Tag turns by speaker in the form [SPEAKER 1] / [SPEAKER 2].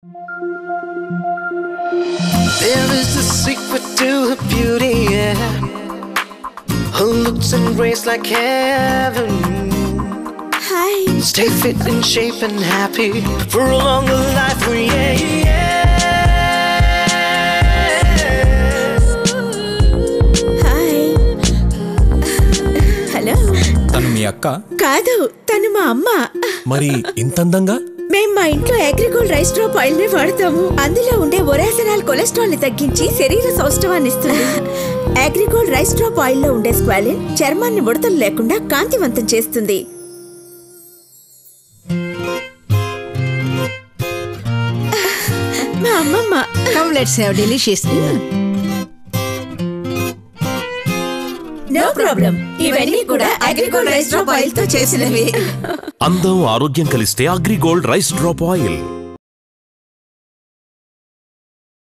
[SPEAKER 1] There is a secret to her beauty, yeah. Her looks and grace like heaven.
[SPEAKER 2] Hi
[SPEAKER 1] Stay fit and shape and happy for a longer life, oh, yeah, yeah.
[SPEAKER 2] Hi hello
[SPEAKER 3] తను మీ అక్క
[SPEAKER 2] కాదు తను మా అమ్మ
[SPEAKER 3] మరి ఇంత అందంగా
[SPEAKER 2] మేం మా ఇంట్లో అగ్రికోల్ రైస్ డ్రాప్ ఆయిల్ ని వాడతాము అందులో ఉండే ఒరాసనాల్ కొలెస్ట్రాల్ ని తగ్గించి శరీర సౌష్ఠవాన్ని ఇస్తుంది అగ్రికోల్ రైస్ డ్రాప్ ఆయిల్ లో ఉండే స్క్వాలిన్ చర్మాన్ని ముడతలు లేకుండా కాంతివంతం చేస్తుంది మా అమ్మమ్మ
[SPEAKER 4] Come, let's have delicious dinner.
[SPEAKER 2] No problem ఇవన్నీ కూడా అగ్రికోల్ రైస్ డ్రాప్ ఆయిల్ తో చేసినవి
[SPEAKER 5] అందం ఆరోగ్యం కలిస్తే అగ్రిగోల్డ్ రైస్ డ్రాప్ ఆయిల్